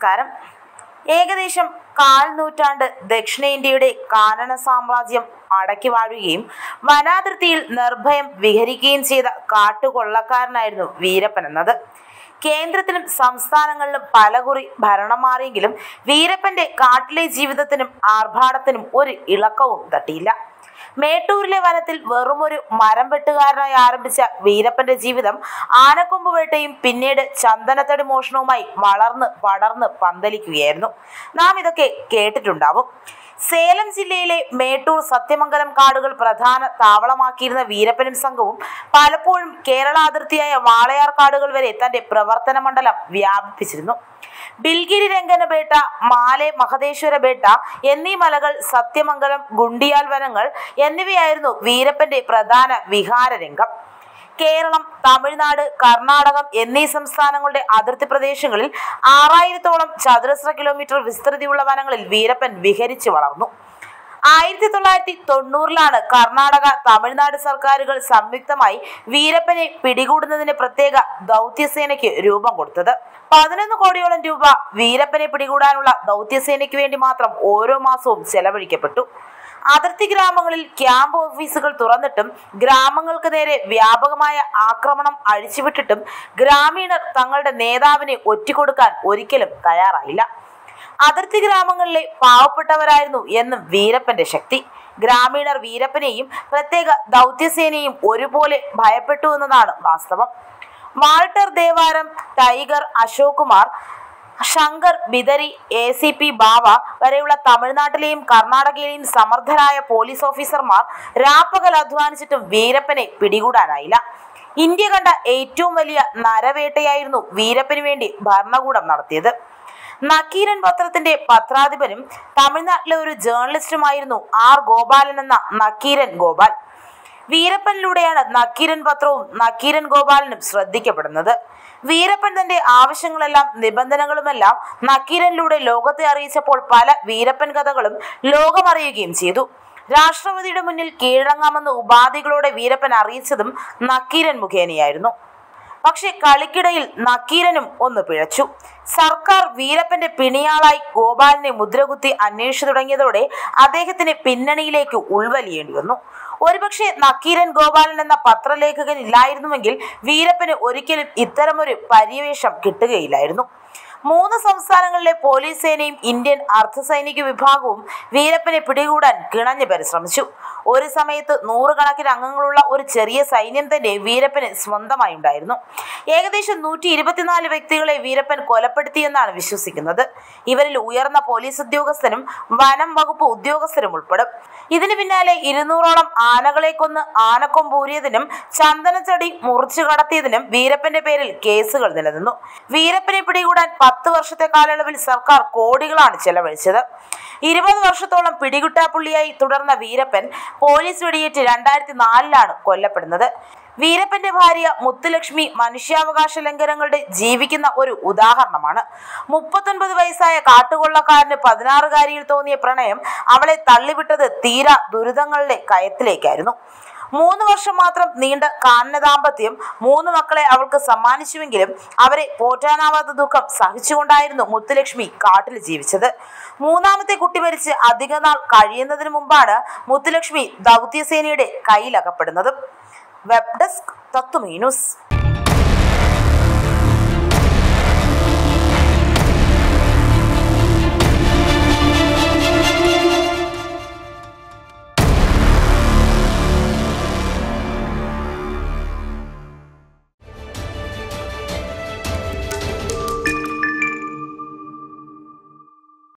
നമസ്കാരം ഏകദേശം കാൽ നൂറ്റാണ്ട് ദക്ഷിണേന്ത്യയുടെ കാനന സാമ്രാജ്യം അടക്കി വാഴുകയും വനാതിർത്തിയിൽ നിർഭയം വിഹരിക്കുകയും ചെയ്ത കാട്ടുകൊള്ളക്കാരനായിരുന്നു വീരപ്പൻ എന്നത് കേന്ദ്രത്തിലും സംസ്ഥാനങ്ങളിലും പലകുറി ഭരണം മാറിയെങ്കിലും വീരപ്പന്റെ കാട്ടിലെ ജീവിതത്തിനും ആർഭാടത്തിനും ഒരു ഇളക്കവും തട്ടിയില്ല മേട്ടൂരിലെ വനത്തിൽ വെറുമൊരു മരം വെട്ടുകാരനായി ആരംഭിച്ച വീരപ്പന്റെ ജീവിതം ആനക്കൊമ്പ് വേട്ടയും പിന്നീട് ചന്ദനത്തടി മോഷണവുമായി വളർന്ന് പടർന്ന് പന്തലിക്കുകയായിരുന്നു നാം ഇതൊക്കെ കേട്ടിട്ടുണ്ടാവും സേലം ജില്ലയിലെ മേട്ടൂർ സത്യമംഗലം കാടുകൾ പ്രധാന താവളമാക്കിയിരുന്ന വീരപ്പനും സംഘവും പലപ്പോഴും കേരള അതിർത്തിയായ വാളയാർ കാടുകൾ വരെ തന്റെ പ്രവർത്തന മണ്ഡലം വ്യാപിപ്പിച്ചിരുന്നു ബിൽഗിരി രംഗന ബേട്ട മാലെ മഹദേശ്വര ബേട്ട എന്നീ മലകൾ സത്യമംഗലം ഗുണ്ടിയാൽ വനങ്ങൾ എന്നിവയായിരുന്നു വീരപ്പന്റെ പ്രധാന വിഹാരരംഗം കേരളം തമിഴ്നാട് കർണാടകം എന്നീ സംസ്ഥാനങ്ങളുടെ അതിർത്തി പ്രദേശങ്ങളിൽ ആറായിരത്തോളം ചതുരശ്ര കിലോമീറ്റർ വിസ്തൃതിയുള്ള വനങ്ങളിൽ വീരപ്പൻ വിഹരിച്ചു വളർന്നു ആയിരത്തി തൊള്ളായിരത്തി തൊണ്ണൂറിലാണ് കർണാടക തമിഴ്നാട് സർക്കാരുകൾ സംയുക്തമായി വീരപ്പനെ പിടികൂടുന്നതിന് പ്രത്യേക ദൗത്യസേനയ്ക്ക് രൂപം കൊടുത്തത് പതിനൊന്ന് കോടിയോളം രൂപ വീരപ്പനെ പിടികൂടാനുള്ള ദൗത്യസേനയ്ക്ക് വേണ്ടി മാത്രം ഓരോ മാസവും ചെലവഴിക്കപ്പെട്ടു അതിർത്തി ഗ്രാമങ്ങളിൽ ക്യാമ്പ് ഓഫീസുകൾ തുറന്നിട്ടും ഗ്രാമങ്ങൾക്ക് നേരെ വ്യാപകമായ ആക്രമണം അഴിച്ചുവിട്ടിട്ടും ഗ്രാമീണർ തങ്ങളുടെ നേതാവിനെ ഒറ്റിക്കൊടുക്കാൻ ഒരിക്കലും തയ്യാറായില്ല അതിർത്തി ഗ്രാമങ്ങളിലെ പാവപ്പെട്ടവരായിരുന്നു എന്നും വീരപ്പന്റെ ശക്തി ഗ്രാമീണർ വീരപ്പനെയും പ്രത്യേക ദൗത്യസേനയും ഒരുപോലെ ഭയപ്പെട്ടു എന്നതാണ് വാസ്തവം Walter Devaram Tiger Ashok Kumar Shankar Bidari A C P Bava വരെയുള്ള തമിഴ്നാട്ടിലെയും കർണാടകയിലെയും സമർത്ഥരായ പോലീസ് ഓഫീസർമാർ രാപ്പകൽ അധ്വാനിച്ചിട്ടും വീരപ്പനെ പിടികൂടാനായില്ല ഇന്ത്യ കണ്ട ഏറ്റവും വലിയ നരവേട്ടയായിരുന്നു വീരപ്പന് വേണ്ടി ഭരണകൂടം നടത്തിയത് നക്കീരൻ പത്രത്തിന്റെ പത്രാധിപരും തമിഴ്നാട്ടിലെ ഒരു ജേർണലിസ്റ്റുമായിരുന്നു ആർ ഗോപാലൻ എന്ന നക്കീരൻ ഗോപാൽ വീരപ്പനിലൂടെയാണ് നക്കീരൻ പത്രവും നക്കീരൻ ഗോപാലനും ശ്രദ്ധിക്കപ്പെടുന്നത് വീരപ്പൻ തന്റെ ആവശ്യങ്ങളെല്ലാം നിബന്ധനകളുമെല്ലാം നക്കീരനിലൂടെ ലോകത്തെ അറിയിച്ചപ്പോൾ പല വീരപ്പൻ കഥകളും ലോകമറിയുകയും ചെയ്തു രാഷ്ട്രപതിയുടെ മുന്നിൽ കീഴടങ്ങാമെന്ന് ഉപാധികളോടെ വീരപ്പൻ അറിയിച്ചതും നക്കീരൻ മുഖേനയായിരുന്നു പക്ഷെ കളിക്കിടയിൽ നക്കീരനും ഒന്ന് പിഴച്ചു സർക്കാർ വീരപ്പന്റെ പിണിയാളായി ഗോപാലിനെ മുദ്രകുത്തി അന്വേഷിച്ചു തുടങ്ങിയതോടെ അദ്ദേഹത്തിന് പിന്നണിയിലേക്ക് ഉൾവലിയേണ്ടി വന്നു ഒരുപക്ഷെ നക്കീരൻ ഗോപാലൻ എന്ന പത്രലേഖകൻ ഇല്ലായിരുന്നുവെങ്കിൽ വീരപ്പന് ഒരിക്കലും ഇത്തരമൊരു പര്യവേഷം കിട്ടുകയില്ലായിരുന്നു മൂന്ന് സംസ്ഥാനങ്ങളിലെ പോലീസ് സേനയും ഇന്ത്യൻ അർദ്ധസൈനിക വിഭാഗവും വീരപ്പനെ പിടികൂടാൻ കിണഞ്ഞു പരിശ്രമിച്ചു ഒരു സമയത്ത് നൂറുകണക്കിന് അംഗങ്ങളുള്ള ഒരു ചെറിയ സൈന്യം തന്നെ വീരപ്പന് സ്വന്തമായി ഉണ്ടായിരുന്നു ഏകദേശം നൂറ്റി ഇരുപത്തിനാല് വ്യക്തികളെ വീരപ്പൻ കൊലപ്പെടുത്തിയെന്നാണ് വിശ്വസിക്കുന്നത് ഇവരിൽ ഉയർന്ന പോലീസ് ഉദ്യോഗസ്ഥനും വനം വകുപ്പ് ഉദ്യോഗസ്ഥരും ഉൾപ്പെടും ഇതിനു പിന്നാലെ ഇരുന്നൂറോളം ആനകളെ കൊന്ന് ആനക്കൊമ്പൂരിയതിനും ചന്ദനച്ചടി മുറിച്ചു കടത്തിയതിനും വീരപ്പന്റെ പേരിൽ കേസുകൾ നിലനിന്നു വീരപ്പനെ പിടികൂടാൻ പത്ത് വർഷത്തെ കാലയളവിൽ സർക്കാർ കോടികളാണ് ചെലവഴിച്ചത് ഇരുപത് വർഷത്തോളം പിടികിട്ടാപ്പുള്ളിയായി തുടർന്ന വീരപ്പൻ പോലീസ് വെടിയേറ്റ് രണ്ടായിരത്തി നാലിലാണ് കൊല്ലപ്പെടുന്നത് വീരപ്പന്റെ ഭാര്യ മുത്തുലക്ഷ്മി മനുഷ്യാവകാശ ലംഘനങ്ങളുടെ ജീവിക്കുന്ന ഒരു ഉദാഹരണമാണ് മുപ്പത്തൊൻപത് വയസ്സായ കാട്ടുകൊള്ളക്കാരന് പതിനാറുകാരിയിൽ തോന്നിയ പ്രണയം അവളെ തള്ളിവിട്ടത് തീരാ ദുരിതങ്ങളുടെ കയത്തിലേക്കായിരുന്നു മൂന്ന് വർഷം മാത്രം നീണ്ട കാനന ദാമ്പത്യം മൂന്ന് മക്കളെ അവൾക്ക് സമ്മാനിച്ചുവെങ്കിലും അവരെ പോറ്റാനാവാത്ത ദുഃഖം സഹിച്ചുകൊണ്ടായിരുന്നു മുത്തുലക്ഷ്മി കാട്ടിൽ ജീവിച്ചത് മൂന്നാമത്തെ കുട്ടി മരിച്ച് അധികനാൾ കഴിയുന്നതിന് മുമ്പാണ് മുത്തുലക്ഷ്മി ദൗത്യസേനയുടെ കയ്യിലകപ്പെടുന്നത് വെബ് ഡെസ്ക് തത്വമീ ന്യൂസ്